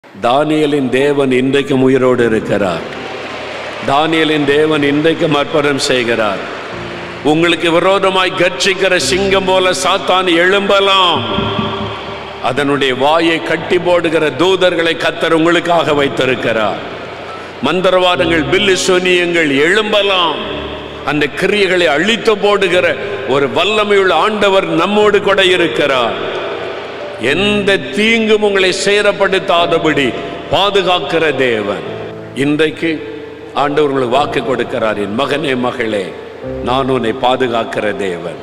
தானியலின் தேவன் இன்றைக்கும் உயிரோடு இருக்கிறார் தானியலின் தேவன் இன்றைக்கும் அற்புதம் செய்கிறார் உங்களுக்கு விரோதமாய் கர்ச்சிக்கிற சிங்கம் போல சாத்தான் எழும்பலாம் அதனுடைய வாயை கட்டி போடுகிற தூதர்களை கத்தர் உங்களுக்காக வைத்திருக்கிறார் மந்திரவாதங்கள் பில்லு சொனியங்கள் எழும்பலாம் அந்த கிரியைகளை அழித்து போடுகிற ஒரு வல்லமையுள்ள ஆண்டவர் நம்மோடு கூட இருக்கிறார் எந்த தீங்கும் உங்களை சேரப்படுத்தாதபடி பாதுகாக்கிற தேவன் இன்றைக்கு ஆண்டவர் உங்களுக்கு வாக்கு கொடுக்கிறார் என் மகனே மகளே நான் உன்னை பாதுகாக்கிற தேவன்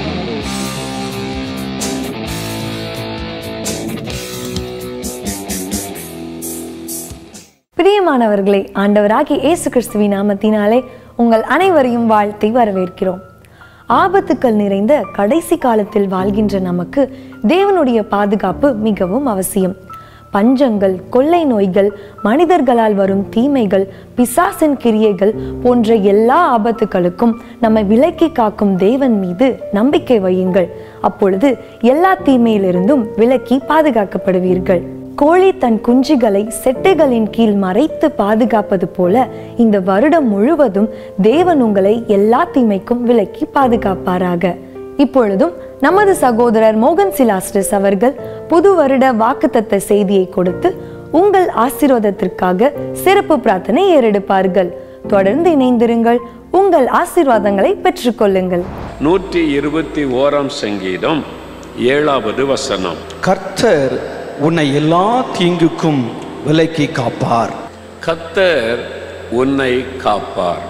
பிரியமானவர்களே ஆண்டவராகி இயேசு கிறிஸ்துவின் நாமத்தினாலே உங்கள் அனைவரையும் வாழ்த்தி வரவேற்கிறோம் ஆபத்துக்கள் நிறைந்த கடைசி காலத்தில் வாழ்கின்ற நமக்கு தேவனுடைய பாதுகாப்பு மிகவும் அவசியம் பஞ்சங்கள் கொள்ளை நோய்கள் மனிதர்களால் வரும் தீமைகள் பிசாசின் கிரியைகள் போன்ற எல்லா ஆபத்துகளுக்கும் நம்மை விலக்கி காக்கும் தேவன் மீது நம்பிக்கை வையுங்கள் அப்பொழுது எல்லா தீமையிலிருந்தும் விலக்கி பாதுகாக்கப்படுவீர்கள் கோழி தன் குஞ்சுகளை செட்டைகளின் கீழ் மறைத்து பாதுகாப்பது போல இந்த வருடம் முழுவதும் தேவன் உங்களை எல்லா தீமைக்கும் விலக்கி பாதுகாப்பாராக இப்பொழுதும் நமது சகோதரர் மோகன் சிலாஸ்டஸ் அவர்கள் புது வருட வாக்குத்தத்த செய்தியை கொடுத்து உங்கள் ஆசீர்வாதத்திற்காக சிறப்பு பிரார்த்தனை ஏறெடுப்பார்கள் தொடர்ந்து இணைந்திருங்கள் உங்கள் ஆசீர்வாதங்களை பெற்றுக்கொள்ளுங்கள் நூற்றி இருபத்தி ஓராம் சங்கீதம் ஏழாவது வசனம் கர்த்தர் உன்னை எல்லா தீங்குக்கும் விலக்கி காப்பார் கத்தர் உன்னை காப்பார்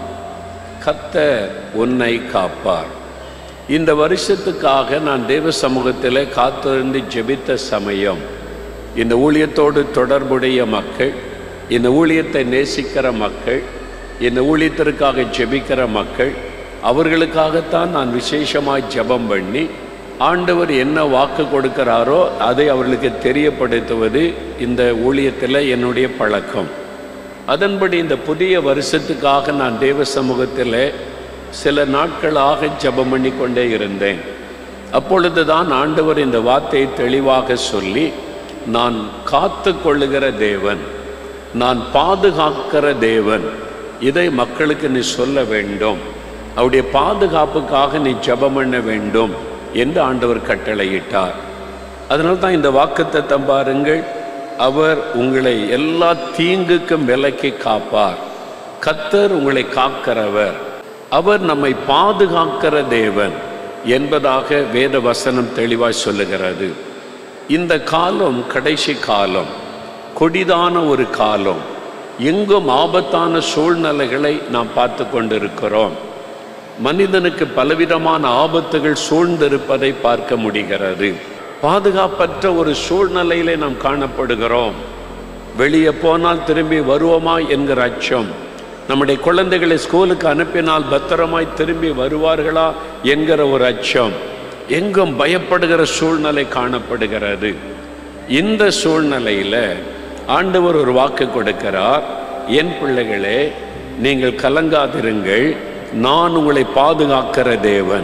கத்தர் உன்னை காப்பார் இந்த வருஷத்துக்காக நான் தேவ சமூகத்தில் காத்திருந்து ஜெபித்த சமயம் இந்த ஊழியத்தோடு தொடர்புடைய மக்கள் இந்த ஊழியத்தை நேசிக்கிற மக்கள் இந்த ஊழியத்திற்காக ஜெபிக்கிற மக்கள் அவர்களுக்காகத்தான் நான் விசேஷமாய் ஜெபம் பண்ணி ஆண்டவர் என்ன வாக்கு கொடுக்கிறாரோ அதை அவர்களுக்கு தெரியப்படுத்துவது இந்த ஊழியத்தில் என்னுடைய பழக்கம் அதன்படி இந்த புதிய வருஷத்துக்காக நான் தேவ சமூகத்தில் சில நாட்களாக ஜெபம் பண்ணி கொண்டே இருந்தேன் அப்பொழுது தான் ஆண்டவர் இந்த வார்த்தையை தெளிவாக சொல்லி நான் காத்து கொள்ளுகிற தேவன் நான் பாதுகாக்கிற தேவன் இதை மக்களுக்கு நீ சொல்ல வேண்டும் அவருடைய பாதுகாப்புக்காக நீ ஜெபம் பண்ண வேண்டும் என்று ஆண்டவர் கட்டளையிட்டார் அதனால தான் இந்த வாக்குத்தத்தம் பாருங்கள் அவர் உங்களை எல்லா தீங்குக்கும் விலக்கி காப்பார் கத்தர் உங்களை காக்கிறவர் அவர் நம்மை பாதுகாக்கிற தேவன் என்பதாக வேத வசனம் தெளிவாய் சொல்லுகிறது இந்த காலம் கடைசி காலம் கொடிதான ஒரு காலம் எங்கும் ஆபத்தான சூழ்நிலைகளை நாம் பார்த்து கொண்டிருக்கிறோம் மனிதனுக்கு பலவிதமான ஆபத்துகள் சூழ்ந்திருப்பதை பார்க்க முடிகிறது பாதுகாப்பற்ற ஒரு சூழ்நிலையிலே நாம் காணப்படுகிறோம் வெளியே போனால் திரும்பி வருவோமா என்கிற அச்சம் நம்முடைய குழந்தைகளை ஸ்கூலுக்கு அனுப்பினால் பத்திரமாய் திரும்பி வருவார்களா என்கிற ஒரு அச்சம் எங்கும் பயப்படுகிற சூழ்நிலை காணப்படுகிறது இந்த சூழ்நிலையில ஆண்டவர் ஒரு வாக்கு கொடுக்கிறார் என் பிள்ளைகளே நீங்கள் கலங்காதிருங்கள் நான் உங்களை பாதுகாக்கிற தேவன்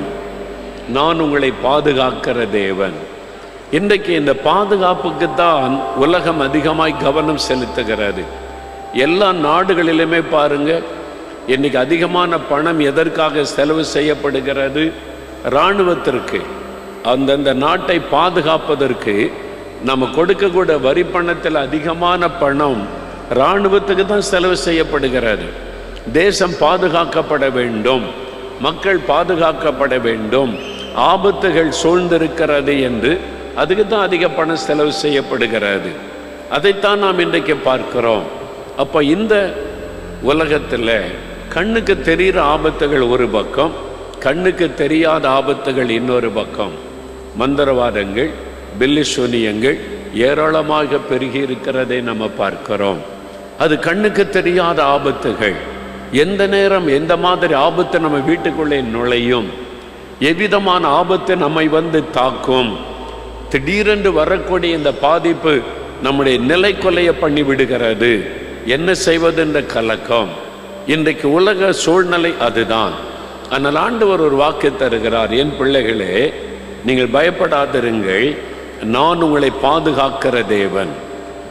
நான் உங்களை பாதுகாக்கிற தேவன் இன்றைக்கு இந்த பாதுகாப்புக்கு தான் உலகம் அதிகமாய் கவனம் செலுத்துகிறது எல்லா நாடுகளிலுமே பாருங்க இன்னைக்கு அதிகமான பணம் எதற்காக செலவு செய்யப்படுகிறது இராணுவத்திற்கு அந்தந்த நாட்டை பாதுகாப்பதற்கு நம்ம கொடுக்கக்கூட வரி பணத்தில் அதிகமான பணம் இராணுவத்துக்கு தான் செலவு செய்யப்படுகிறது தேசம் பாதுகாக்கப்பட வேண்டும் மக்கள் பாதுகாக்கப்பட வேண்டும் ஆபத்துகள் சூழ்ந்திருக்கிறது என்று அதுக்கு தான் அதிக பணம் செலவு செய்யப்படுகிறது அதைத்தான் நாம் இன்றைக்கு பார்க்கிறோம் அப்போ இந்த உலகத்தில் கண்ணுக்கு தெரிகிற ஆபத்துகள் ஒரு பக்கம் கண்ணுக்கு தெரியாத ஆபத்துகள் இன்னொரு பக்கம் மந்திரவாதங்கள் பில்லி சூனியங்கள் ஏராளமாக பெருகி இருக்கிறதை நம்ம பார்க்கிறோம் அது கண்ணுக்கு தெரியாத ஆபத்துகள் எந்த நேரம் எந்த மாதிரி ஆபத்து நம்ம வீட்டுக்குள்ளே நுழையும் எவ்விதமான ஆபத்து நம்மை வந்து தாக்கும் திடீரென்று வரக்கூடிய இந்த பாதிப்பு நம்முடைய நிலை கொலைய பண்ணி விடுகிறது என்ன செய்வது என்ற கலக்கம் இன்றைக்கு உலக சூழ்நிலை அதுதான் ஆனால் ஆண்டவர் ஒரு வாக்கு தருகிறார் என் பிள்ளைகளே நீங்கள் பயப்படாதிருங்கள் நான் உங்களை பாதுகாக்கிற தேவன்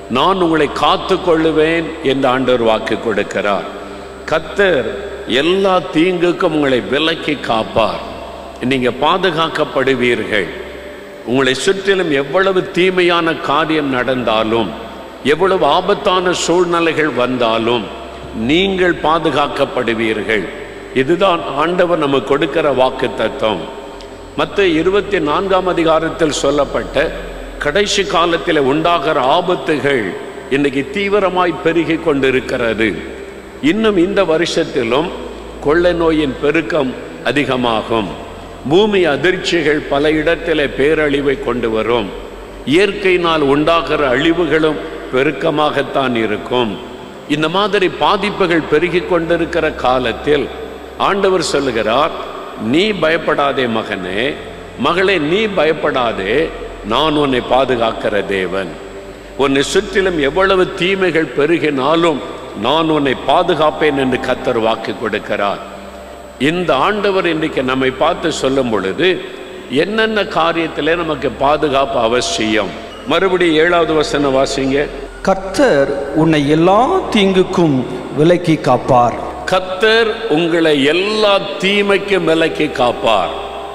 நான் உங்களை காத்து கொள்ளுவேன் என்று ஆண்டவர் வாக்கு கொடுக்கிறார் கத்தர் எல்லா தீங்குக்கும் உங்களை விலக்கி காப்பார் நீங்க பாதுகாக்கப்படுவீர்கள் உங்களை சுற்றிலும் எவ்வளவு தீமையான காரியம் நடந்தாலும் எவ்வளவு ஆபத்தான சூழ்நிலைகள் வந்தாலும் நீங்கள் பாதுகாக்கப்படுவீர்கள் இதுதான் ஆண்டவர் நமக்கு கொடுக்கிற வாக்கு தத்துவம் மற்ற இருபத்தி நான்காம் அதிகாரத்தில் சொல்லப்பட்ட கடைசி காலத்தில் உண்டாகிற ஆபத்துகள் இன்னைக்கு தீவிரமாய் பெருகி கொண்டிருக்கிறது இன்னும் இந்த வருஷத்திலும் கொள்ளை நோயின் பெருக்கம் அதிகமாகும் பூமி அதிர்ச்சிகள் பல இடத்திலே பேரழிவை கொண்டு வரும் இயற்கையினால் உண்டாகிற அழிவுகளும் பெருக்கமாகத்தான் இருக்கும் இந்த மாதிரி பாதிப்புகள் பெருகி கொண்டிருக்கிற காலத்தில் ஆண்டவர் சொல்லுகிறார் நீ பயப்படாதே மகனே மகளே நீ பயப்படாதே நான் உன்னை பாதுகாக்கிற தேவன் உன்னை சுற்றிலும் எவ்வளவு தீமைகள் பெருகினாலும் நான் உன்னை பாதுகாப்பேன் என்று கத்தர் வாக்கு கொடுக்கிறார் இந்த ஆண்டவர் இன்றைக்கு நம்மை பார்த்து சொல்லும் பொழுது என்னென்ன காரியத்திலே நமக்கு பாதுகாப்பு அவசியம் மறுபடியும் ஏழாவது வசனம் வாசிங்க கர்த்தர் உன்னை எல்லா தீங்குக்கும் விலக்கி காப்பார் கத்தர் உங்களை எல்லா தீமைக்கும் விலக்கி காப்பார்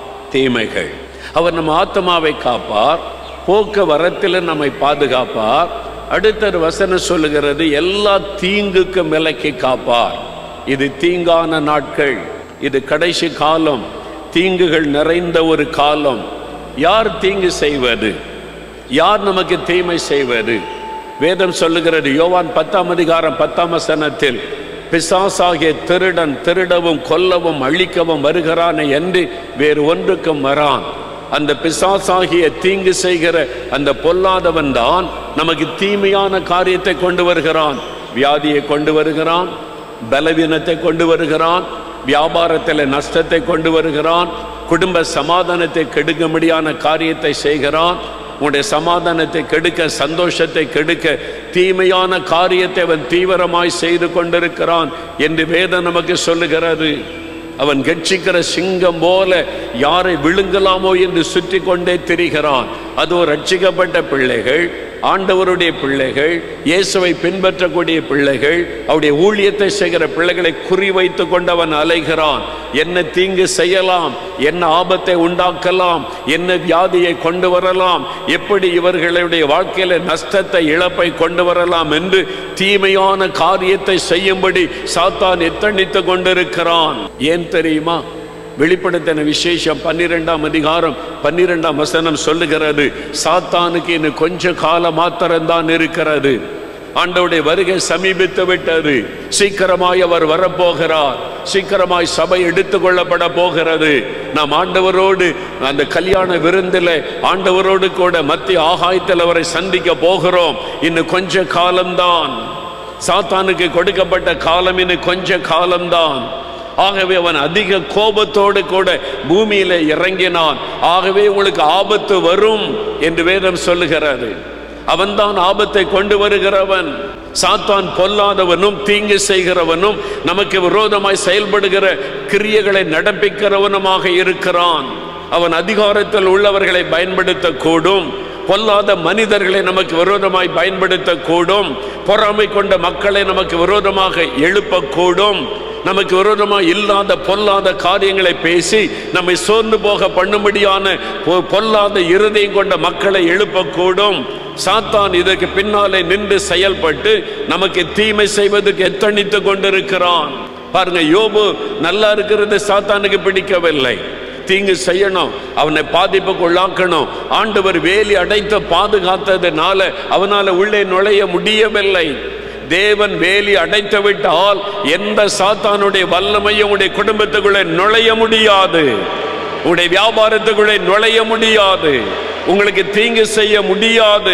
தீமைகள் அவர் நம்ம ஆத்மாவை காப்பார் போக்குவரத்தில் நம்மை பாதுகாப்பார் அடுத்த ஒரு வசனம் சொல்லுகிறது எல்லா தீங்குக்கும் விலக்கி காப்பார் இது தீங்கான நாட்கள் இது கடைசி காலம் தீங்குகள் நிறைந்த ஒரு காலம் யார் தீங்கு செய்வது யார் நமக்கு தீமை செய்வது வேதம் சொல்லுகிறது யோவான் பத்தாம் அதிகாரம் பத்தாம் வசனத்தில் பிசாசாகிய திருடன் திருடவும் கொல்லவும் அழிக்கவும் வருகிறானே என்று வேறு ஒன்றுக்கும் வரான் அந்த பிசாசாகிய தீங்கு செய்கிற அந்த பொல்லாதவன் தான் நமக்கு தீமையான காரியத்தை கொண்டு வருகிறான் வியாதியை கொண்டு வருகிறான் பலவீனத்தை கொண்டு வருகிறான் வியாபாரத்தில் நஷ்டத்தை கொண்டு வருகிறான் குடும்ப சமாதானத்தை கெடுக்கும்படியான காரியத்தை செய்கிறான் உன்னுடைய சமாதானத்தை கெடுக்க சந்தோஷத்தை கெடுக்க தீமையான காரியத்தை அவன் தீவிரமாய் செய்து கொண்டிருக்கிறான் என்று வேதம் நமக்கு சொல்லுகிறது அவன் கட்சிக்கிற சிங்கம் போல யாரை விழுங்கலாமோ என்று சுற்றி கொண்டே திரிகிறான் அதோ ரட்சிக்கப்பட்ட பிள்ளைகள் ஆண்டவருடைய பிள்ளைகள் இயேசுவை பின்பற்றக்கூடிய பிள்ளைகள் அவருடைய ஊழியத்தை செய்கிற பிள்ளைகளை குறிவைத்து கொண்டவன் அலைகிறான் என்ன தீங்கு செய்யலாம் என்ன ஆபத்தை உண்டாக்கலாம் என்ன வியாதியை கொண்டு வரலாம் எப்படி இவர்களுடைய வாழ்க்கையில நஷ்டத்தை இழப்பை கொண்டு வரலாம் என்று தீமையான காரியத்தை செய்யும்படி சாத்தான் எத்தனித்து கொண்டிருக்கிறான் ஏன் தெரியுமா வெளிப்படுத்தின விசேஷம் பன்னிரெண்டாம் அதிகாரம் பன்னிரெண்டாம் வசனம் சொல்லுகிறது சாத்தானுக்கு இன்னும் கொஞ்ச காலம் மாத்திரம்தான் இருக்கிறது ஆண்டவுடைய வருகை சமீபித்து விட்டது சீக்கிரமாய் அவர் வரப்போகிறார் சீக்கிரமாய் சபை எடுத்துக்கொள்ளப்பட போகிறது நாம் ஆண்டவரோடு அந்த கல்யாண விருந்தில் ஆண்டவரோடு கூட மத்திய ஆகாயத்தில் அவரை சந்திக்க போகிறோம் இன்னும் கொஞ்ச காலம்தான் சாத்தானுக்கு கொடுக்கப்பட்ட காலம் இன்னும் கொஞ்ச காலம்தான் ஆகவே அவன் அதிக கோபத்தோடு கூட பூமியில இறங்கினான் ஆகவே உங்களுக்கு ஆபத்து வரும் என்று வேதம் சொல்லுகிறது அவன்தான் ஆபத்தை கொண்டு வருகிறவன் சாத்தான் பொல்லாதவனும் தீங்கு செய்கிறவனும் நமக்கு விரோதமாய் செயல்படுகிற கிரியைகளை நடப்பிக்கிறவனுமாக இருக்கிறான் அவன் அதிகாரத்தில் உள்ளவர்களை பயன்படுத்தக்கூடும் பொல்லாத மனிதர்களை நமக்கு விரோதமாய் பயன்படுத்தக்கூடும் பொறாமை கொண்ட மக்களை நமக்கு விரோதமாக எழுப்பக்கூடும் நமக்கு விரோதமாக இல்லாத பொல்லாத காரியங்களை பேசி நம்மை சோர்ந்து போக பண்ணும்படியான பொ- பொல்லாத இருதயம் கொண்ட மக்களை எழுப்பக்கூடும் சாத்தான் இதற்கு பின்னாலே நின்று செயல்பட்டு நமக்கு தீமை செய்வதற்கு எத்தனித்து கொண்டிருக்கிறான் பாருங்க யோபு நல்லா இருக்கிறது சாத்தானுக்கு பிடிக்கவில்லை தீங்கு செய்யணும் அவனை பாதிப்புக்கு உள்ளாக்கணும் ஆண்டவர் வேலி அடைத்து பாதுகாத்ததுனால அவனால உள்ளே நுழைய முடியவில்லை தேவன் வேலி அடைத்து விட்டால் எந்த சாத்தானுடைய வல்லமையும் உடைய குடும்பத்துக்குள்ளே நுழைய முடியாது உடைய வியாபாரத்துக்குள்ளே நுழைய முடியாது உங்களுக்கு தீங்கு செய்ய முடியாது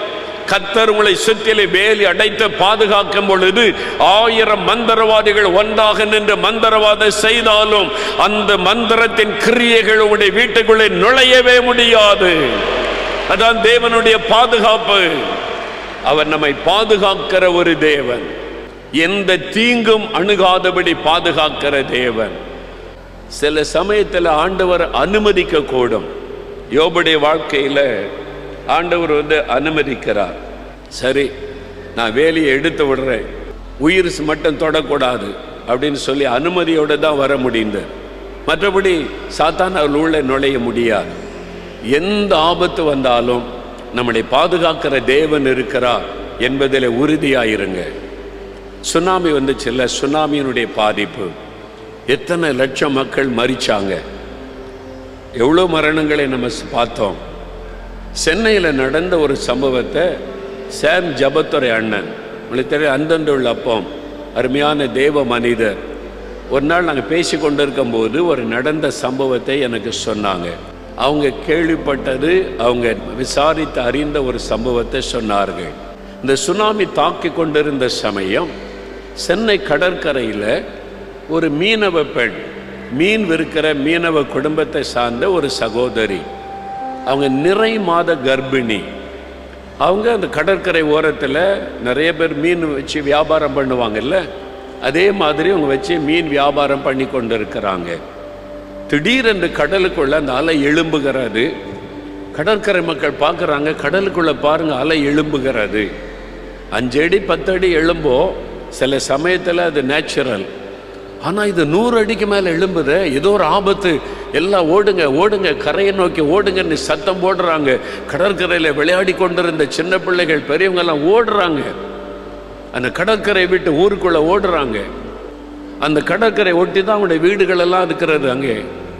கத்தர் உங்களை சுற்றிலே வேலி அடைத்து பாதுகாக்கும் பொழுது ஆயிரம் மந்திரவாதிகள் ஒன்றாக நின்று மந்திரவாதம் செய்தாலும் அந்த மந்திரத்தின் கிரியைகள் உங்களுடைய வீட்டுக்குள்ளே நுழையவே முடியாது அதான் தேவனுடைய பாதுகாப்பு அவர் நம்மை பாதுகாக்கிற ஒரு தேவன் எந்த தீங்கும் அணுகாதபடி பாதுகாக்கிற தேவன் சில சமயத்தில் ஆண்டவர் அனுமதிக்க கூடும் யோபுடைய வாழ்க்கையில ஆண்டவர் வந்து அனுமதிக்கிறார் சரி நான் வேலையை எடுத்து விடுறேன் உயிர் மட்டும் தொடக்கூடாது அப்படின்னு சொல்லி அனுமதியோடு தான் வர முடிந்தது மற்றபடி சாத்தான் அவள் உள்ள நுழைய முடியாது எந்த ஆபத்து வந்தாலும் நம்மளை பாதுகாக்கிற தேவன் இருக்கிறார் என்பதில் உறுதியாயிருங்க சுனாமி வந்துச்சுல்ல சுனாமியினுடைய பாதிப்பு எத்தனை லட்சம் மக்கள் மரிச்சாங்க எவ்வளோ மரணங்களை நம்ம ஸ்- பார்த்தோம் சென்னையில் நடந்த ஒரு சம்பவத்தை சாம் ஜபத்துறை அண்ணன் உங்களுக்கு தெரியும் அந்தந்துள்ள அப்பம் அருமையான தேவ மனிதர் ஒரு நாள் நாங்கள் பேசி கொண்டிருக்கும்போது ஒரு நடந்த சம்பவத்தை எனக்கு சொன்னாங்க அவங்க கேள்விப்பட்டது அவங்க விசாரித்து அறிந்த ஒரு சம்பவத்தை சொன்னார்கள் இந்த சுனாமி தாக்கி கொண்டிருந்த சமயம் சென்னை கடற்கரையில் ஒரு மீனவ பெண் மீன் விற்கிற மீனவ குடும்பத்தை சார்ந்த ஒரு சகோதரி அவங்க நிறை மாத கர்ப்பிணி அவங்க அந்த கடற்கரை ஓரத்தில் நிறைய பேர் மீன் வச்சு வியாபாரம் பண்ணுவாங்கல்ல அதே மாதிரி அவங்க வச்சு மீன் வியாபாரம் பண்ணி கொண்டு இருக்கிறாங்க திடீரென்று கடலுக்குள்ள அந்த அலை எழும்புகிறது கடற்கரை மக்கள் பார்க்குறாங்க கடலுக்குள்ள பாருங்க அலை எழும்புகிறது அஞ்சு அடி பத்து அடி எழும்போ சில சமயத்தில் அது நேச்சுரல் ஆனால் இது நூறு அடிக்கு மேலே எழும்புது ஏதோ ஒரு ஆபத்து எல்லாம் ஓடுங்க ஓடுங்க கரையை நோக்கி ஓடுங்கன்னு சத்தம் போடுறாங்க கடற்கரையில் விளையாடி கொண்டிருந்த சின்ன பிள்ளைகள் பெரியவங்க எல்லாம் ஓடுறாங்க அந்த கடற்கரை விட்டு ஊருக்குள்ள ஓடுறாங்க அந்த கடற்கரை ஒட்டி தான் அவங்களுடைய வீடுகள் எல்லாம் இருக்கிறது அங்கே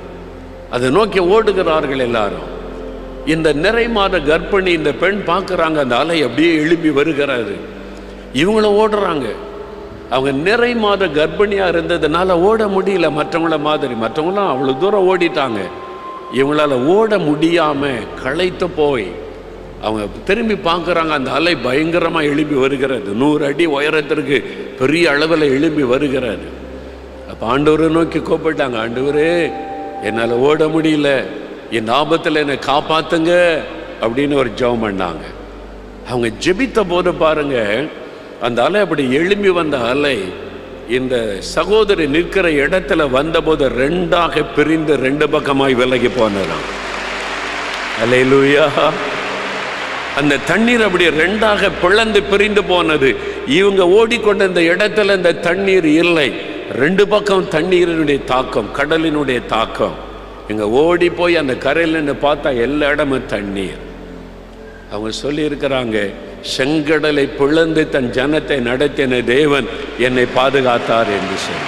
அதை நோக்கி ஓடுகிறார்கள் எல்லாரும் இந்த நிறை மாத கர்ப்பிணி இந்த பெண் பார்க்குறாங்க அந்த அலை அப்படியே எழும்பி வருகிறது இவங்களும் ஓடுறாங்க அவங்க நிறை மாத கர்ப்பிணியா இருந்ததுனால ஓட முடியல மற்றவங்கள மாதிரி மற்றவங்களாம் அவ்வளோ தூரம் ஓடிட்டாங்க இவங்களால ஓட முடியாம களைத்து போய் அவங்க திரும்பி பார்க்குறாங்க அந்த அலை பயங்கரமாக எழும்பி வருகிறது நூறு அடி உயரத்திற்கு பெரிய அளவில் எழும்பி வருகிறது அப்போ ஆண்டவரை நோக்கி கூப்பிட்டாங்க ஆண்டவரே என்னால் ஓட முடியல என் ஆபத்தில் என்னை காப்பாத்துங்க அப்படின்னு ஒரு ஜெபம் பண்ணாங்க அவங்க ஜெபித்த போது பாருங்க அந்த அலை அப்படி எழும்பி வந்த அலை இந்த சகோதரி நிற்கிற இடத்துல வந்தபோது ரெண்டாக பிரிந்து ரெண்டு பக்கமாய் விலகி போனதாம் அலையிலூயா அந்த தண்ணீர் அப்படி ரெண்டாக பிளந்து பிரிந்து போனது இவங்க ஓடிக்கொண்ட இந்த இடத்துல இந்த தண்ணீர் இல்லை ரெண்டு பக்கம் தண்ணீரினுடைய தாக்கம் கடலினுடைய தாக்கம் இங்க ஓடி போய் அந்த கரையில் நின்று பார்த்தா எல்லா இடமும் தண்ணீர் அவங்க சொல்லி இருக்கிறாங்க செங்கடலை பிளந்து தன் ஜனத்தை நடத்தின தேவன் என்னை பாதுகாத்தார் என்று சொல்லி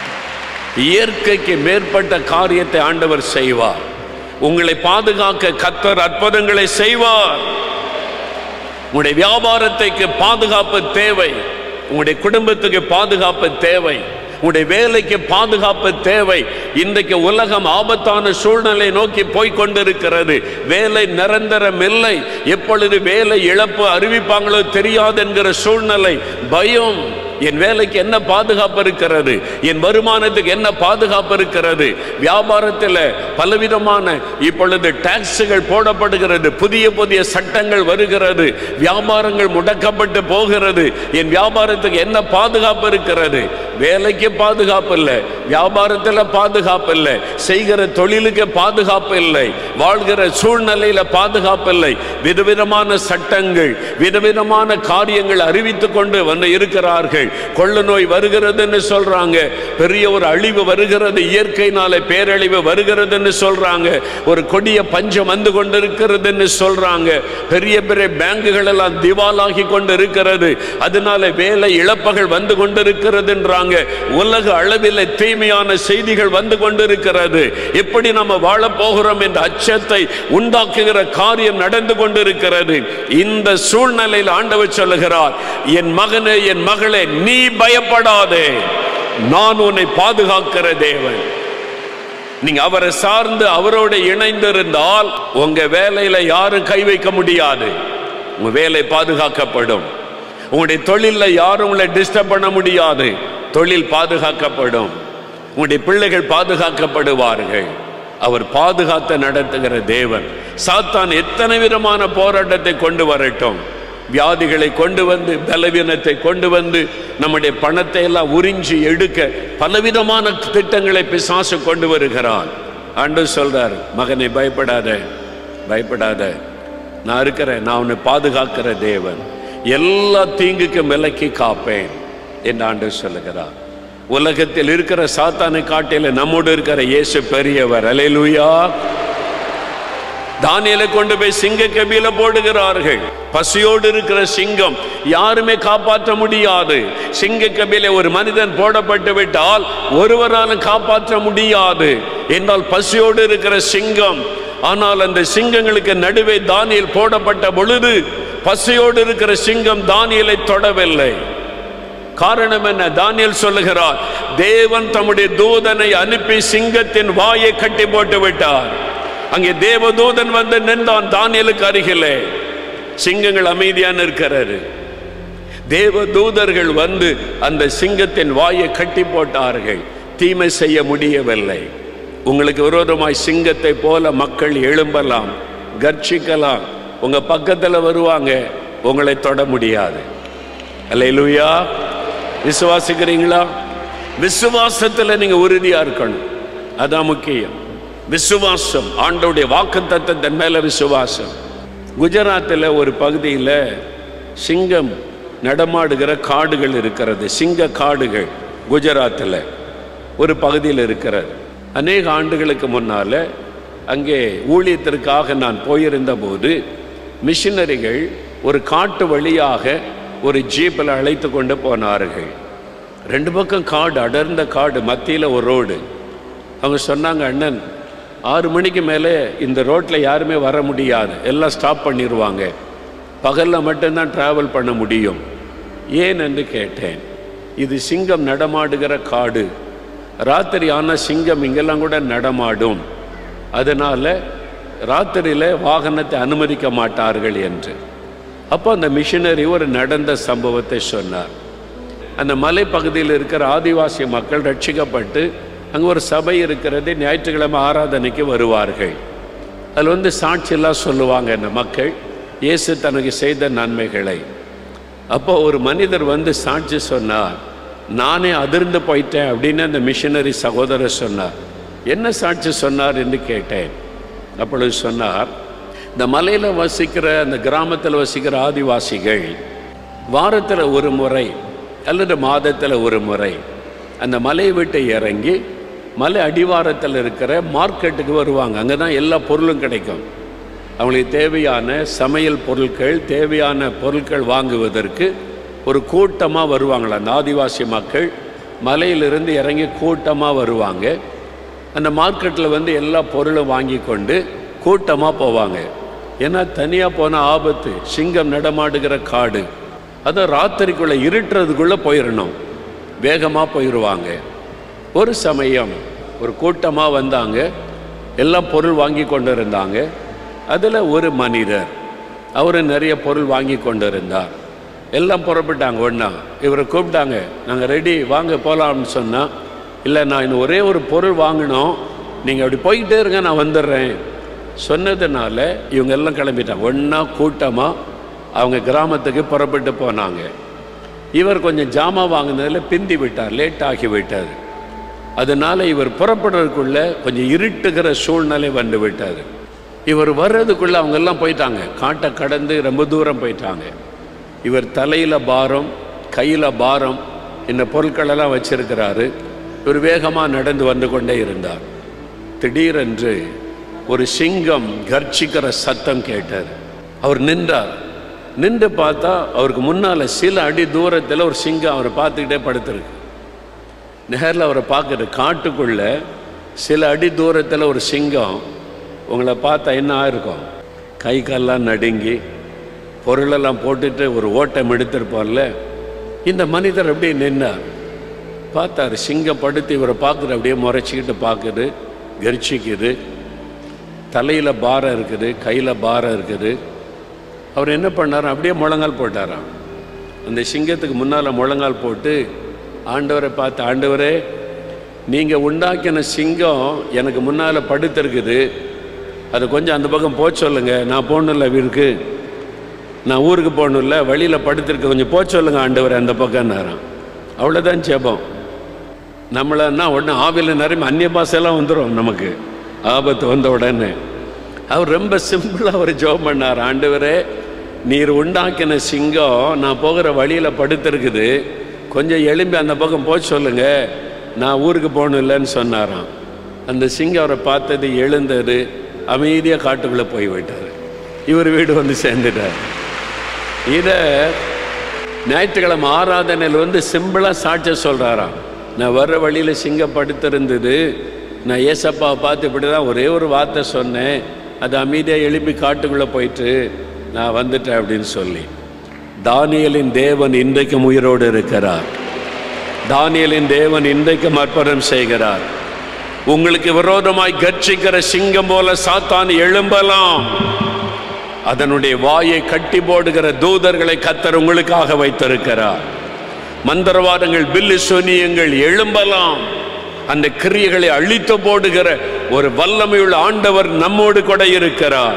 இயற்கைக்கு மேற்பட்ட காரியத்தை ஆண்டவர் செய்வார் உங்களை பாதுகாக்க கத்தர் அற்புதங்களை செய்வார் உங்களுடைய வியாபாரத்துக்கு பாதுகாப்பு தேவை உங்களுடைய குடும்பத்துக்கு பாதுகாப்பு தேவை உங்களுடைய வேலைக்கு பாதுகாப்பு தேவை இன்றைக்கு உலகம் ஆபத்தான சூழ்நிலை நோக்கி போய் கொண்டிருக்கிறது வேலை நிரந்தரம் இல்லை எப்பொழுது வேலை இழப்பு அறிவிப்பாங்களோ தெரியாது என்கிற சூழ்நிலை பயம் என் வேலைக்கு என்ன பாதுகாப்பு இருக்கிறது என் வருமானத்துக்கு என்ன பாதுகாப்பு இருக்கிறது வியாபாரத்தில் பலவிதமான இப்பொழுது டாக்ஸுகள் போடப்படுகிறது புதிய புதிய சட்டங்கள் வருகிறது வியாபாரங்கள் முடக்கப்பட்டு போகிறது என் வியாபாரத்துக்கு என்ன பாதுகாப்பு இருக்கிறது வேலைக்கு பாதுகாப்பு இல்லை வியாபாரத்தில் பாதுகாப்பு இல்லை செய்கிற தொழிலுக்கு பாதுகாப்பு இல்லை வாழ்கிற சூழ்நிலையில பாதுகாப்பு இல்லை விதவிதமான சட்டங்கள் விதவிதமான காரியங்கள் அறிவித்துக் கொண்டு வந்து இருக்கிறார்கள் கொள்ள நோய் வருகிறதுன்னு சொல்றாங்க பெரிய ஒரு அழிவு வருகிறது இயற்கையினால பேரழிவு வருகிறதுன்னு சொல்றாங்க ஒரு கொடிய பஞ்சம் வந்து கொண்டிருக்கிறதுன்னு சொல்றாங்க பெரிய பெரிய பேங்குகள் எல்லாம் திவாலாகி கொண்டு இருக்கிறது அதனால வேலை இழப்புகள் வந்து கொண்டிருக்கிறதுன்றாங்க உலக அளவில் தீமையான செய்திகள் வந்து கொண்டிருக்கிறது எப்படி நம்ம வாழப் போகிறோம் என்ற அச்சத்தை உண்டாக்குகிற காரியம் நடந்து கொண்டிருக்கிறது இந்த சூழ்நிலையில் ஆண்டவர் சொல்லுகிறார் என் மகனே என் மகளே நீ பயப்படாதே நான் உன்னை பாதுகாக்கிற தேவன் நீங்க அவரை சார்ந்து அவரோட இணைந்திருந்தால் உங்க வேலையில யாரும் கை வைக்க முடியாது உங்க வேலை பாதுகாக்கப்படும் உங்களுடைய தொழில்ல யாரும் உங்களை டிஸ்டர்ப் பண்ண முடியாது தொழில் பாதுகாக்கப்படும் உங்களுடைய பிள்ளைகள் பாதுகாக்கப்படுவார்கள் அவர் பாதுகாத்த நடத்துகிற தேவன் சாத்தான் எத்தனை விதமான போராட்டத்தை கொண்டு வரட்டும் வியாதிகளை கொண்டு வந்து பலவீனத்தை கொண்டு வந்து நம்முடைய பணத்தை எல்லாம் உறிஞ்சி எடுக்க பலவிதமான திட்டங்களை பிசாசு கொண்டு வருகிறான் ஆண்டு சொல்றார் மகனை பயப்படாத பயப்படாத நான் இருக்கிறேன் நான் உன்னை பாதுகாக்கிற தேவன் எல்லா தீங்குக்கும் விலக்கி காப்பேன் என்று ஆண்டவர் சொல்லுகிறார் உலகத்தில் இருக்கிற சாத்தானை காட்டில நம்மோடு இருக்கிற இயேசு பெரியவர் அலையலூயா தானியலை கொண்டு போய் சிங்க கபில போடுகிறார்கள் பசியோடு இருக்கிற சிங்கம் யாருமே காப்பாற்ற முடியாது சிங்க கபில ஒரு மனிதன் போடப்பட்டு விட்டால் ஒருவராலும் காப்பாற்ற முடியாது என்றால் பசியோடு இருக்கிற சிங்கம் ஆனால் அந்த சிங்கங்களுக்கு நடுவே தானியல் போடப்பட்ட பொழுது பசியோடு இருக்கிற சிங்கம் தானியலை தொடவில்லை காரணம் என்ன தானியல் சொல்லுகிறார் தேவன் தம்முடைய தூதனை அனுப்பி சிங்கத்தின் வாயை கட்டி போட்டு விட்டார் அங்கே தேவதூதன் வந்து நின்றான் தானியலுக்கு அருகிலே சிங்கங்கள் அமைதியான இருக்கிறாரு தேவதூதர்கள் வந்து அந்த சிங்கத்தின் வாயை கட்டி போட்டார்கள் தீமை செய்ய முடியவில்லை உங்களுக்கு விரோதமாய் சிங்கத்தை போல மக்கள் எழும்பலாம் கர்ச்சிக்கலாம் உங்க பக்கத்துல வருவாங்க உங்களை தொட முடியாது அல்லேலூயா விசுவாசிக்கிறீங்களா விசுவாசத்துல நீங்க உறுதியா இருக்கணும் அதான் முக்கியம் விசுவாசம் ஆண்டோடைய வாக்கு தத்தத்தின் மேல விசுவாசம் குஜராத்தில் ஒரு பகுதியில் சிங்கம் நடமாடுகிற காடுகள் இருக்கிறது சிங்க காடுகள் குஜராத்தில் ஒரு பகுதியில் இருக்கிறது அநேக ஆண்டுகளுக்கு முன்னால அங்கே ஊழியத்திற்காக நான் போயிருந்த போது மிஷினரிகள் ஒரு காட்டு வழியாக ஒரு ஜீப்பில் அழைத்து கொண்டு போனார்கள் ரெண்டு பக்கம் காடு அடர்ந்த காடு மத்தியில் ஒரு ரோடு அவங்க சொன்னாங்க அண்ணன் ஆறு மணிக்கு மேலே இந்த ரோட்டில் யாருமே வர முடியாது எல்லாம் ஸ்டாப் பண்ணிடுவாங்க பகலில் மட்டும்தான் ட்ராவல் பண்ண முடியும் ஏன் என்று கேட்டேன் இது சிங்கம் நடமாடுகிற காடு ராத்திரி ஆனால் சிங்கம் இங்கெல்லாம் கூட நடமாடும் அதனால ராத்திரியில் வாகனத்தை அனுமதிக்க மாட்டார்கள் என்று அப்போ அந்த மிஷினரி ஒரு நடந்த சம்பவத்தை சொன்னார் அந்த மலைப்பகுதியில் இருக்கிற ஆதிவாசி மக்கள் ரட்சிக்கப்பட்டு அங்கே ஒரு சபை இருக்கிறது ஞாயிற்றுக்கிழமை ஆராதனைக்கு வருவார்கள் அதில் வந்து சாட்சியெல்லாம் சொல்லுவாங்க இந்த மக்கள் இயேசு தனக்கு செய்த நன்மைகளை அப்போ ஒரு மனிதர் வந்து சாட்சி சொன்னார் நானே அதிர்ந்து போயிட்டேன் அப்படின்னு அந்த மிஷினரி சகோதரர் சொன்னார் என்ன சாட்சி சொன்னார் என்று கேட்டேன் அப்பொழுது சொன்னார் இந்த மலையில் வசிக்கிற அந்த கிராமத்தில் வசிக்கிற ஆதிவாசிகள் வாரத்தில் ஒரு முறை அல்லது மாதத்தில் ஒரு முறை அந்த மலையை விட்டு இறங்கி மலை அடிவாரத்தில் இருக்கிற மார்க்கெட்டுக்கு வருவாங்க அங்கே தான் எல்லா பொருளும் கிடைக்கும் அவங்களுக்கு தேவையான சமையல் பொருட்கள் தேவையான பொருட்கள் வாங்குவதற்கு ஒரு கூட்டமாக வருவாங்களா அந்த ஆதிவாசி மக்கள் மலையிலிருந்து இறங்கி கூட்டமாக வருவாங்க அந்த மார்க்கெட்டில் வந்து எல்லா பொருளும் வாங்கி கொண்டு கூட்டமாக போவாங்க ஏன்னா தனியாக போன ஆபத்து சிங்கம் நடமாடுகிற காடு அதை ராத்திரிக்குள்ளே இருட்டுறதுக்குள்ளே போயிடணும் வேகமாக போயிடுவாங்க ஒரு சமயம் ஒரு கூட்டமாக வந்தாங்க எல்லாம் பொருள் வாங்கி கொண்டு இருந்தாங்க அதில் ஒரு மனிதர் அவர் நிறைய பொருள் வாங்கி கொண்டு இருந்தார் எல்லாம் புறப்பட்டாங்க ஒன்றா இவரை கூப்பிட்டாங்க நாங்கள் ரெடி வாங்க போகலாம்னு சொன்னால் இல்லை நான் இன்னும் ஒரே ஒரு பொருள் வாங்கினோம் நீங்கள் அப்படி போய்கிட்டே இருங்க நான் வந்துடுறேன் சொன்னதுனால இவங்க எல்லாம் கிளம்பிட்டாங்க ஒன்றா கூட்டமாக அவங்க கிராமத்துக்கு புறப்பட்டு போனாங்க இவர் கொஞ்சம் ஜாமான் வாங்கினதில் பிந்தி விட்டார் லேட் ஆகி விட்டார் அதனால இவர் புறப்படுறதுக்குள்ள கொஞ்சம் இருட்டுகிற சூழ்நிலை வந்து விட்டார் இவர் வர்றதுக்குள்ள அவங்க எல்லாம் போயிட்டாங்க காட்டை கடந்து ரொம்ப தூரம் போயிட்டாங்க இவர் தலையில பாரம் கையில பாரம் இந்த பொருட்களெல்லாம் வச்சிருக்கிறாரு இவர் வேகமாக நடந்து வந்து கொண்டே இருந்தார் திடீரென்று ஒரு சிங்கம் கர்ச்சிக்கிற சத்தம் கேட்டார் அவர் நின்றார் நின்று பார்த்தா அவருக்கு முன்னால் சில அடி தூரத்தில் ஒரு சிங்கம் அவரை பார்த்துக்கிட்டே படுத்திருக்கு நேரில் அவரை பார்க்குற காட்டுக்குள்ள சில அடி தூரத்தில் ஒரு சிங்கம் உங்களை பார்த்தா என்ன ஆயிருக்கும் கை கால்லாம் நடுங்கி பொருளெல்லாம் போட்டுட்டு ஒரு ஓட்டம் எடுத்திருப்போம்ல இந்த மனிதர் அப்படியே நின்னார் பார்த்தாரு சிங்கம் படுத்து இவரை பார்க்குது அப்படியே முறைச்சிக்கிட்டு பார்க்குது கரிச்சிக்குது தலையில் பாரம் இருக்குது கையில் பாரம் இருக்குது அவர் என்ன பண்ணார் அப்படியே முழங்கால் போட்டாராம் அந்த சிங்கத்துக்கு முன்னால் முழங்கால் போட்டு ஆண்டவரை பார்த்து ஆண்டவரே நீங்கள் உண்டாக்கின சிங்கம் எனக்கு முன்னால் படுத்திருக்குது அது கொஞ்சம் அந்த பக்கம் போக சொல்லுங்க நான் போகணும்ல வீருக்கு நான் ஊருக்கு போகணும்ல வழியில் படுத்திருக்க கொஞ்சம் போக சொல்லுங்க ஆண்டவர் அந்த பக்கம்னாராம் அவ்வளோதான் ஜெபம் நம்மளன்னா உடனே ஆவியில் நிறைய அந்நிய பாஷையெல்லாம் வந்துடும் நமக்கு ஆபத்து வந்த உடனே அவர் ரொம்ப சிம்பிளாக அவர் ஜெபம் பண்ணார் ஆண்டவரே நீர் உண்டாக்கின சிங்கம் நான் போகிற வழியில் படுத்திருக்குது கொஞ்சம் எழும்பி அந்த பக்கம் போக சொல்லுங்க நான் ஊருக்கு போகணும் இல்லைன்னு சொன்னாராம் அந்த சிங்கம் அவரை பார்த்தது எழுந்தது அமைதியாக காட்டுக்குள்ளே போய் விட்டார் இவர் வீடு வந்து சேர்ந்துட்டார் இதை ஞாயிற்றுக்கிழமை ஆராதனையில் வந்து சிம்பிளாக சாட்சியம் சொல்கிறாராம் நான் வர்ற வழியில் சிங்கம் படுத்திருந்தது நான் ஏசப்பாவை பார்த்து இப்படி தான் ஒரே ஒரு வார்த்தை சொன்னேன் அது அமைதியாக எழுப்பி காட்டுக்குள்ளே போயிட்டு நான் வந்துட்டேன் அப்படின்னு சொல்லி தானியலின் தேவன் இன்றைக்கும் உயிரோடு இருக்கிறார் தானியலின் தேவன் இன்றைக்கும் அர்ப்பணம் செய்கிறார் உங்களுக்கு விரோதமாய் கர்ச்சிக்கிற சிங்கம் போல சாத்தான் எழும்பலாம் அதனுடைய வாயை கட்டி போடுகிற தூதர்களை கத்தர் உங்களுக்காக வைத்திருக்கிறார் மந்திரவாதங்கள் பில்லு சொனியங்கள் எழும்பலாம் அந்த கிரியைகளை அழித்து போடுகிற ஒரு வல்லமையுள்ள ஆண்டவர் நம்மோடு கூட இருக்கிறார்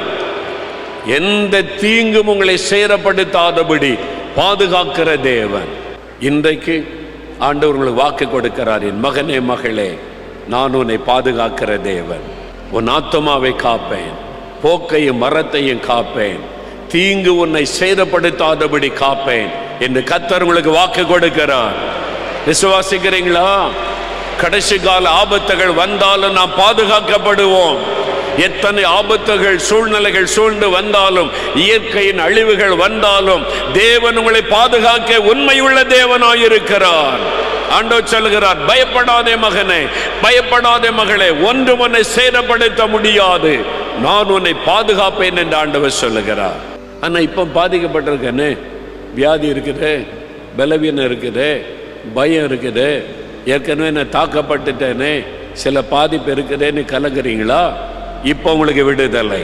எந்த தீங்கும் உங்களை சேரப்படுத்தாதபடி பாதுகாக்கிற தேவன் இன்றைக்கு ஆண்டவர் உங்களுக்கு வாக்கு கொடுக்கிறார் என் மகனே மகளே நான் உன்னை பாதுகாக்கிற தேவன் உன் ஆத்மாவை காப்பேன் போக்கையும் மரத்தையும் காப்பேன் தீங்கு உன்னை சேதப்படுத்தாதபடி காப்பேன் என்று கத்தர் உங்களுக்கு வாக்கு கொடுக்கிறார் விசுவாசிக்கிறீங்களா கடைசி கால ஆபத்துகள் வந்தாலும் நாம் பாதுகாக்கப்படுவோம் எத்தனை ஆபத்துகள் சூழ்நிலைகள் சூழ்ந்து வந்தாலும் இயற்கையின் அழிவுகள் வந்தாலும் தேவன் உங்களை பாதுகாக்க உண்மையுள்ள தேவனாயிருக்கிறார் ஆண்டவர் சொல்கிறார் பயப்படாதே மகனே பயப்படாதே மகளே ஒன்று உன்னை சேதப்படுத்த முடியாது நான் உன்னை பாதுகாப்பேன் என்று ஆண்டவர் சொல்லுகிறார் ஆனா இப்போ பாதிக்கப்பட்டிருக்கேனே வியாதி இருக்குது பலவீனம் இருக்குது பயம் இருக்குது ஏற்கனவே நான் தாக்கப்பட்டுட்டேனே சில பாதிப்பு இருக்குதேன்னு கலங்குறீங்களா இப்போ உங்களுக்கு விடுதலை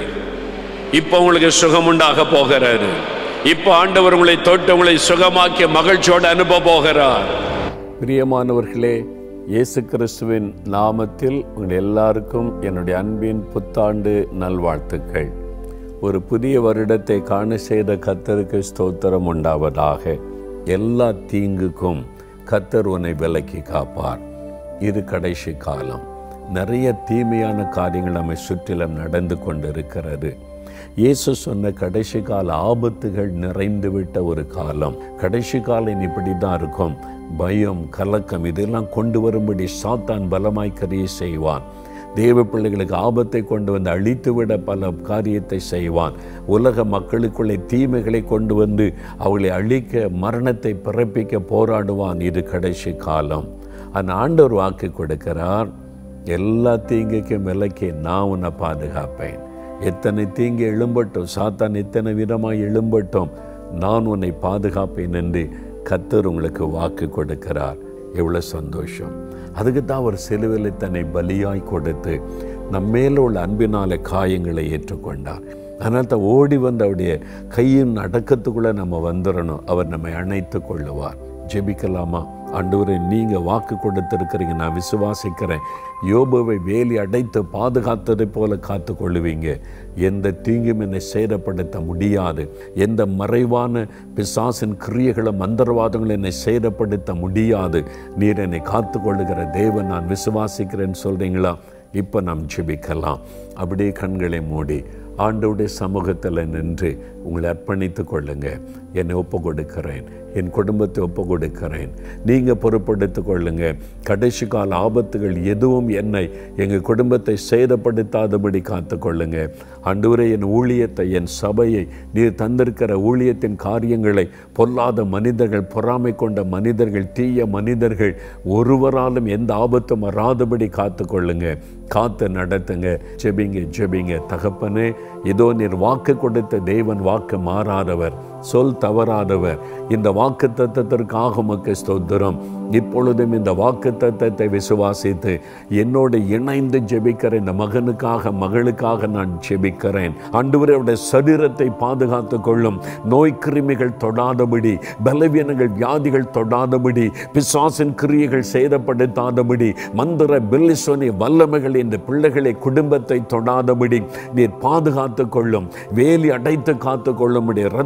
இப்போ உங்களுக்கு சுகம் உண்டாக போகிறாரு இப்போ ஆண்டவர் உங்களை தொட்டு உங்களை சுகமாக்கிய மகிழ்ச்சியோடு அனுப்ப போகிறார் பிரியமானவர்களே இயேசு கிறிஸ்துவின் நாமத்தில் உங்கள் எல்லாருக்கும் என்னுடைய அன்பின் புத்தாண்டு நல்வாழ்த்துக்கள் ஒரு புதிய வருடத்தை காண செய்த கத்தருக்கு ஸ்தோத்திரம் உண்டாவதாக எல்லா தீங்குக்கும் கத்தர் உன்னை விலக்கி காப்பார் இது கடைசி காலம் நிறைய தீமையான காரியங்கள் நம்மை சுற்றிலும் நடந்து கொண்டிருக்கிறது இயேசு சொன்ன கடைசி கால ஆபத்துகள் நிறைந்துவிட்ட ஒரு காலம் கடைசி காலம் இப்படி தான் இருக்கும் பயம் கலக்கம் இதெல்லாம் கொண்டு வரும்படி சாத்தான் பலமாய் கரிய செய்வான் தேவ பிள்ளைகளுக்கு ஆபத்தை கொண்டு வந்து அழித்துவிட பல காரியத்தை செய்வான் உலக மக்களுக்குள்ளே தீமைகளை கொண்டு வந்து அவளை அழிக்க மரணத்தை பிறப்பிக்க போராடுவான் இது கடைசி காலம் அந்த ஆண்டவர் வாக்கு கொடுக்கிறார் எல்லா தீங்குக்கும் விலக்கி நான் உன்னை பாதுகாப்பேன் எத்தனை தீங்கு எழும்பட்டும் சாத்தான் எத்தனை விதமாய் எழும்பட்டும் நான் உன்னை பாதுகாப்பேன் என்று கத்தர் உங்களுக்கு வாக்கு கொடுக்கிறார் எவ்வளோ சந்தோஷம் அதுக்கு தான் அவர் சிலுவையில் தன்னை பலியாய் கொடுத்து நம்மேல உள்ள அன்பினால காயங்களை ஏற்றுக்கொண்டார் அதனால் தான் ஓடி வந்து அவருடைய கையின் அடக்கத்துக்குள்ளே நம்ம வந்துடணும் அவர் நம்மை அணைத்து கொள்ளுவார் ஜெபிக்கலாமா ஆண்டவரே நீங்கள் வாக்கு கொடுத்துருக்கிறீங்க நான் விசுவாசிக்கிறேன் யோபுவை வேலி அடைத்து பாதுகாத்ததை போல காத்து கொள்ளுவீங்க எந்த தீங்கும் என்னை சேதப்படுத்த முடியாது எந்த மறைவான பிசாசின் கிரியைகளும் மந்திரவாதங்களும் என்னை சேதப்படுத்த முடியாது நீர் என்னை காத்து கொள்ளுகிற தேவன் நான் விசுவாசிக்கிறேன்னு சொல்கிறீங்களா இப்போ நாம் ஜெபிக்கலாம் அப்படியே கண்களை மூடி ஆண்டவுடைய சமூகத்தில் நின்று உங்களை அர்ப்பணித்து கொள்ளுங்க என்னை ஒப்பு கொடுக்கிறேன் என் குடும்பத்தை ஒப்பு கொடுக்கிறேன் நீங்கள் பொறுப்படுத்திக் கொள்ளுங்க கடைசி கால ஆபத்துகள் எதுவும் என்னை எங்கள் குடும்பத்தை சேதப்படுத்தாதபடி காத்து கொள்ளுங்க அன்றுவரை என் ஊழியத்தை என் சபையை நீர் தந்திருக்கிற ஊழியத்தின் காரியங்களை பொல்லாத மனிதர்கள் பொறாமை கொண்ட மனிதர்கள் தீய மனிதர்கள் ஒருவராலும் எந்த ஆபத்தும் வராதபடி காத்து கொள்ளுங்க காத்து நடத்துங்க ஜெபிங்க ஜெபிங்க தகப்பனே இதோ நீர் வாக்கு கொடுத்த தேவன் வாக்கு மாறாதவர் சொல் தவறாதவர் இந்த வாக்கு தத்தத்திற்காக உமக்கு ஸ்தோத்திரம் இப்பொழுதும் இந்த வாக்கு தத்தத்தை விசுவாசித்து என்னோடு இணைந்து ஜெபிக்கிற இந்த மகனுக்காக மகளுக்காக நான் ஜெபிக்கிறேன் அன்றுவரையோட சரீரத்தை பாதுகாத்து கொள்ளும் நோய் கிருமிகள் தொடாதபடி பலவீனங்கள் வியாதிகள் தொடாதபடி பிசாசின் கிரியைகள் சேதப்படுத்தாதபடி மந்திர பில்லிசோனி வல்லமைகள் இந்த பிள்ளைகளை குடும்பத்தை தொடாதபடி நீர் பாதுகாத்து கொள்ளும் வேலி அடைத்து காத்து கொள்ளும்படி இரத்தத்தின்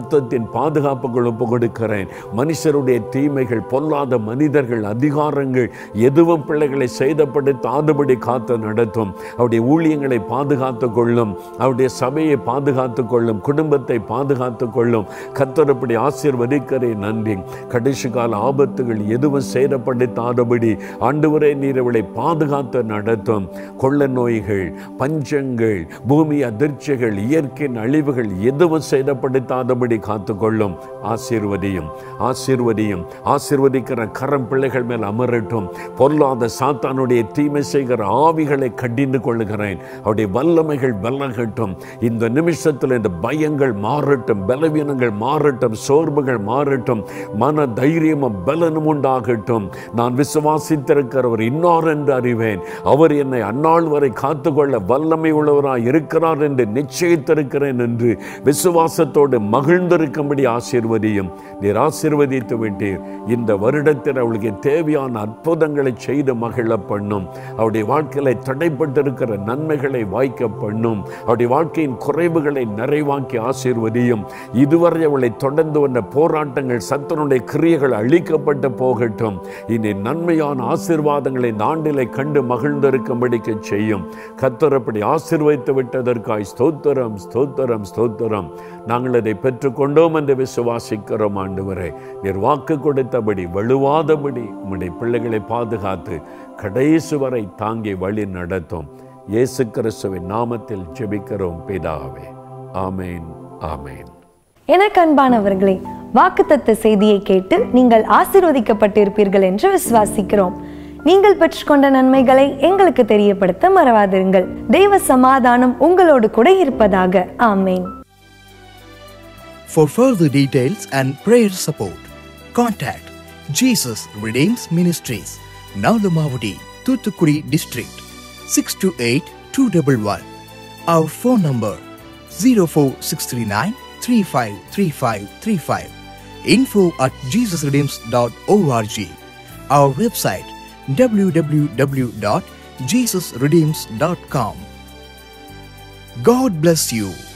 குடும்பத்தின் பாதுகாப்புகள் ஒப்பு கொடுக்கிறேன் மனுஷருடைய தீமைகள் பொல்லாத மனிதர்கள் அதிகாரங்கள் எதுவும் பிள்ளைகளை செய்தப்படுத்தாதபடி காத்து நடத்தும் அவருடைய ஊழியங்களை பாதுகாத்து கொள்ளும் அவருடைய சபையை பாதுகாத்து கொள்ளும் குடும்பத்தை பாதுகாத்து கொள்ளும் கத்தரப்படி ஆசீர்வதிக்கிறேன் நன்றி கடைசி கால ஆபத்துகள் எதுவும் சேதப்படுத்தாதபடி ஆண்டவரே நீர் அவளை பாதுகாத்து நடத்தும் கொள்ள நோய்கள் பஞ்சங்கள் பூமி அதிர்ச்சிகள் இயற்கையின் அழிவுகள் எதுவும் சேதப்படுத்தாதபடி காத்துக்கொள்ளும் ஆசீர்வதியும் ஆசீர்வதியும் ஆசீர்வதிக்கிற கரம் பிள்ளைகள் மேல் அமரட்டும் பொல்லாத சாத்தானுடைய தீமை செய்கிற ஆவிகளை கடிந்து கொள்ளுகிறேன் அவருடைய வல்லமைகள் விலகட்டும் இந்த நிமிஷத்தில் இந்த பயங்கள் மாறட்டும் பலவீனங்கள் மாறட்டும் சோர்வுகள் மாறட்டும் மன தைரியமும் பலனும் உண்டாகட்டும் நான் விசுவாசித்திருக்கிறவர் இன்னார் என்று அறிவேன் அவர் என்னை அந்நாள் வரை காத்துக்கொள்ள வல்லமை உள்ளவராய் இருக்கிறார் என்று நிச்சயித்திருக்கிறேன் என்று விசுவாசத்தோடு மகிழ்ந்திருக்கும்படி ஆசீர்வதியும் நீர் ஆசீர்வதித்து விட்டீர் இந்த வருடத்தில் அவளுக்கு தேவையான அற்புதங்களை செய்து மகிழ பண்ணும் அவருடைய வாழ்க்கையில தடைப்பட்டிருக்கிற நன்மைகளை வாய்க்க பண்ணும் அவருடைய வாழ்க்கையின் குறைவுகளை நிறைவாக்கி ஆசீர்வதியும் இதுவரை அவளை தொடர்ந்து வந்த போராட்டங்கள் சத்தனுடைய கிரியைகள் அழிக்கப்பட்டு போகட்டும் இனி நன்மையான ஆசீர்வாதங்களை இந்த ஆண்டிலே கண்டு மகிழ்ந்திருக்கும்படிக்கு செய்யும் கத்தரப்படி ஆசீர்வைத்து விட்டதற்காய் ஸ்தோத்திரம் ஸ்தோத்திரம் ஸ்தோத்திரம் நாங்கள் அதை பெற்றுக்கொண்டோம் என்று விசுவாசிக்கிறோம் ஆண்டவரே நீர் வாக்கு கொடுத்தபடி வலுவாதபடி உம்முடைய பிள்ளைகளை பாதுகாத்து கடைசி வரை தாங்கி வழி நடத்தும் இயேசு கிறிஸ்துவின் நாமத்தில் ஜெபிக்கிறோம் பிதாவே ஆமேன் ஆமேன் எனக்கு அன்பானவர்களே வாக்குத்தத்த செய்தியை கேட்டு நீங்கள் ஆசீர்வதிக்கப்பட்டிருப்பீர்கள் என்று விசுவாசிக்கிறோம் நீங்கள் பெற்றுக்கொண்ட நன்மைகளை எங்களுக்கு தெரியப்படுத்த மறவாதிருங்கள் தெய்வ சமாதானம் உங்களோடு கூட இருப்பதாக ஆமேன் For further details and prayer support, contact Jesus Redeems Ministries, Nalamavadi, Thuthukudi District, 628-211. Our phone number 04639 353535. Info at jesusredeems.org. Our website www.jesusredeems.com. God bless you.